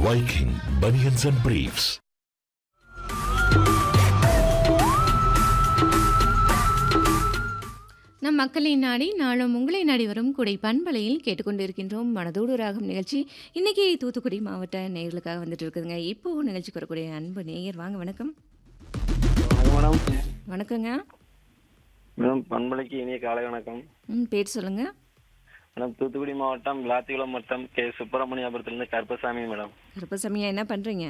Viking Bunions and Briefs. நம் மக்களை நாடி நாளும் உங்களை நாடி வரும் குடை பண்பலையில் கேட்டுக்கொண்டிருக்கின்றோம் மனதோடு ராகம் நிகழ்ச்சி இன்னைக்கு தூத்துக்குடி மாவட்ட நேயர்களுக்காக வந்துட்டு இருக்குதுங்க இப்போ நிகழ்ச்சிக்கு வரக்கூடிய அன்பு நேயர் வாங்க வணக்கம் வணக்கம் மேடம் வணக்கங்க மேடம் பண்பலைக்கு இனிய காலை வணக்கம் ம் பேர் சொல்லுங்க மேடம் தூத்துக்குடி மாவட்டம் விளாத்திகுளம் வட்டம் கே சுப்பிரமணியபுரத்துலேருந்து கருப்பசாமி மேடம் கருப்பசாமியா என்ன பண்ணுறீங்க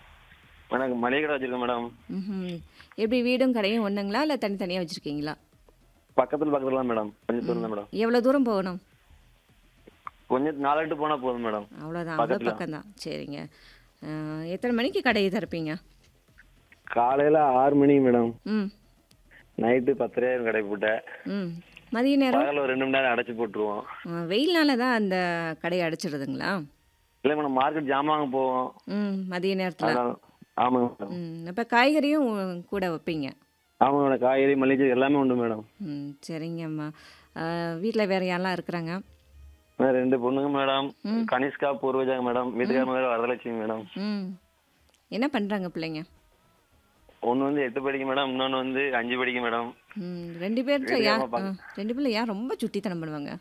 எனக்கு மளிகை கடை வச்சிருக்கேன் மேடம் ம் எப்படி வீடும் கடையும் ஒன்றுங்களா இல்லை தனித்தனியாக வச்சுருக்கீங்களா பக்கத்தில் பக்கத்தில் தான் மேடம் கொஞ்சம் தூரம் தான் மேடம் எவ்வளோ தூரம் போகணும் கொஞ்சம் நாலெட்டு போனால் போதும் மேடம் அவ்வளோதான் அவ்வளோ பக்கத்துல. பக்கம்தான் சரிங்க அஹ், எத்தனை மணிக்கு கடையை திறப்பீங்க காலையில் ஆறு மணிக்கு மேடம் ம் நைட்டு பத்தரையாயிரம் கடை போட்டேன் ம் மதிய நேரம் பகல் ஒரு ரெண்டு மணி நேரம் அடைச்சி போட்டுருவோம் அஹ், வெயில்னால தான் அந்த கடையை அடைச்சிடுதுங்களா இல்லை மேடம் மார்க்கெட் ஜாமான் வாங்க போவோம் ம் மதிய நேரத்தில் அதனால ஆமாங்க மேடம் ம் அப்போ காய்கறியும் உ- கூட வைப்பீங்க ஆமாங்க மேடம் காய்கறி மளிகை எல்லாமே உண்டு மேடம் ம் சரிங்கம்மா வீட்டில் வேறு யாரெல்லாம் இருக்கிறாங்க மேடம், ரெண்டு பொண்ணுங்க மேடம் கனிஷ்கா பூர்வஜா மேடம் வீட்டுக்கார மேடம் வரதலட்சுமி மேடம் ம் என்ன பண்ணுறாங்க பிள்ளைங்க ஒன்று வந்து எட்டு படிக்கும் மேடம் இன்னொன்று வந்து அஞ்சு படிக்கும் மேடம் ம் ரெண்டு பேர்த்துல வீட்டுக்கு யார் அம்மா பாக்க- ஆ, ரெண்டு பேர்ல யார் ரொம்ப சுட்டித்தனம் பண்ணுவாங்க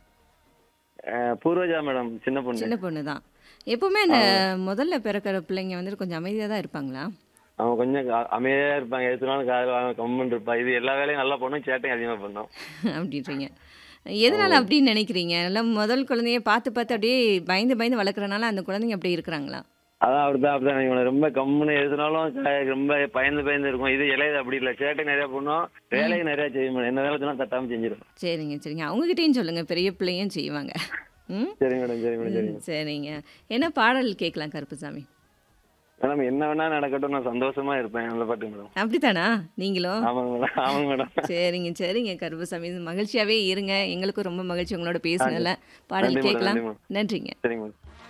அஹ் பூர்வஜா மேடம் சின்ன பொண்ணு சின்ன பொண்ணு தான் எப்பவுமே அந்த முதல்ல பிறக்கிற பிள்ளைங்க வந்துட்டு கொஞ்சம் அமைதியாக தான் இருப்பாங்களா அவன் கொஞ்சம் க- அமைதியா இருப்பாங்க எதுனாலும் காதல் வாங்க கம்மன் இருப்பா இது எல்லா வேலையும் நல்லா பண்ணும் சேட்டையும் அதிகமா பண்ணும் அப்படின்றீங்க எதனால அப்படின்னு நினைக்கிறீங்க நல்லா முதல் குழந்தைய பார்த்து பார்த்து அப்படியே பயந்து பயந்து வளர்க்குறனால அந்த குழந்தைங்க அப்படி இருக்கிறாங்களா அதான் அப்படிதான் அப்படிதான் நினைக்கிறேன். ரொம்ப கம்முன்னு எதுனாலும் க- ரொம்ப பயந்து பயந்து இருக்கும் இது இலையது அப்படி இல்லை சேட்டை நிறைய பண்ணும் வேலையும் நிறைய செய்ய முடியும் என்ன வேலை சொன்னா தட்டாம செஞ்சிடும் சரிங்க சரிங்க அவங்ககிட்டயும் சொல்லுங்க பெரிய பிள்ளையும் செய்வாங்க ம் சரிங்க மேடம் சரி மேடம் சரி ம், சரிங்க என்ன பாடல் கேட்கலாம் கருப்புசாமி மேடம் என்ன வேணா நடக்கட்டும் நான் சந்தோஷமா இருப்பேன் அந்த பாட்டு மேடம் அப்படித்தானா நீங்களும் ஆமாங்க மேடம் ஆமாங்க மேடம் சரிங்க சரிங்க கருப்புசாமி மகிழ்ச்சியாவே இருங்க எங்களுக்கும் ரொம்ப மகிழ்ச்சி உங்களோட பேசுனதுல பாடல் நன்றி மேடம், கேட்கலாம் நன்றி மேடம். நன்றிங்க சரிங்க மேடம்